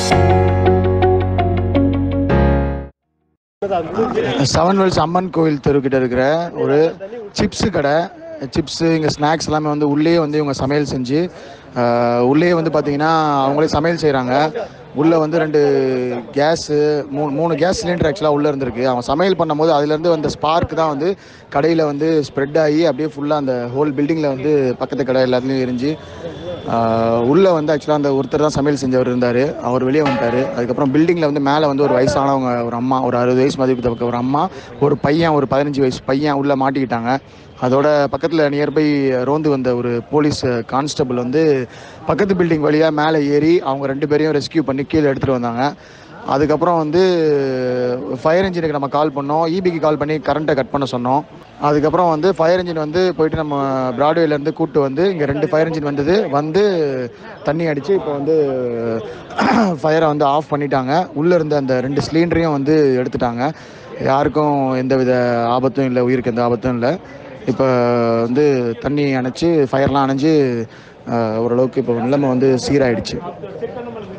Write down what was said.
seven Wells அம்மன் கோயில் தெருக்கிட்ட இருக்கிற ஒரு சிப்ஸு கடை சிப்ஸு இங்கே ஸ்நாக்ஸ் எல்லாமே வந்து உள்ளே வந்து இவங்க சமையல் செஞ்சு ஆஹ், உள்ளே வந்து பார்த்தீங்கன்னா அவங்களே சமையல் செய்கிறாங்க உள்ளே வந்து ரெண்டு கேஸு மூணு மூணு கேஸ் சிலிண்டர் ஆக்சுவலாக உள்ளே இருந்திருக்கு அவங்க சமையல் பண்ணும்போது அதுலேருந்து வந்த ஸ்பார்க் தான் வந்து கடையில் வந்து ஸ்ப்ரெட் ஆகி அப்படியே ஃபுல்லாக அந்த ஹோல் பில்டிங்கில் வந்து பக்கத்து கடை எல்லாத்துலேயும் எரிஞ்சு ஆஹ், உள்ளே வந்து ஆக்சுவலாக அந்த ஒருத்தர் தான் சமையல் செஞ்சவர் இருந்தார் அவர் வெளியே வந்துட்டார் அதுக்கப்புறம் பில்டிங்கில் வந்து மேலே வந்து ஒரு வயசானவங்க ஒரு அம்மா ஒரு அறுபது வயசு மதிப்பு தக்க ஒரு அம்மா ஒரு பையன் ஒரு பதினஞ்சு வயசு பையன் உள்ளே மாட்டிக்கிட்டாங்க அதோட பக்கத்தில் நியர்பை ரோந்து வந்த ஒரு போலீஸ் கான்ஸ்டபிள் வந்து பக்கத்து பில்டிங் வழியாக மேலே ஏறி அவங்க ரெண்டு பேரையும் ரெஸ்கியூ பண்ணி கீழே எடுத்துகிட்டு வந்தாங்க அதுக்கப்புறம் வந்து ஃபயர் இன்ஜினுக்கு நம்ம கால் பண்ணோம் இபிக்கு கால் பண்ணி கரண்ட்டை கட் பண்ண சொன்னோம் அதுக்கப்புறம் வந்து ஃபயர் இன்ஜின் வந்து போயிட்டு நம்ம பிராட்வேலேருந்து கூப்பிட்டு வந்து இங்கே ரெண்டு ஃபயர் இன்ஜின் வந்தது வந்து தண்ணி அடித்து இப்போ வந்து ஃபயரை வந்து ஆஃப் பண்ணிட்டாங்க உள்ளே இருந்த அந்த ரெண்டு சிலிண்டரையும் வந்து எடுத்துட்டாங்க யாருக்கும் எந்தவித ஆபத்தும் இல்லை உயிருக்கு எந்த ஆபத்தும் இல்லை இப்போ வந்து தண்ணி அணைச்சி ஃபயர்லாம் அணைஞ்சு அஹ், ஓரளவுக்கு இப்போ நிலைமை வந்து சீராயிடுச்சு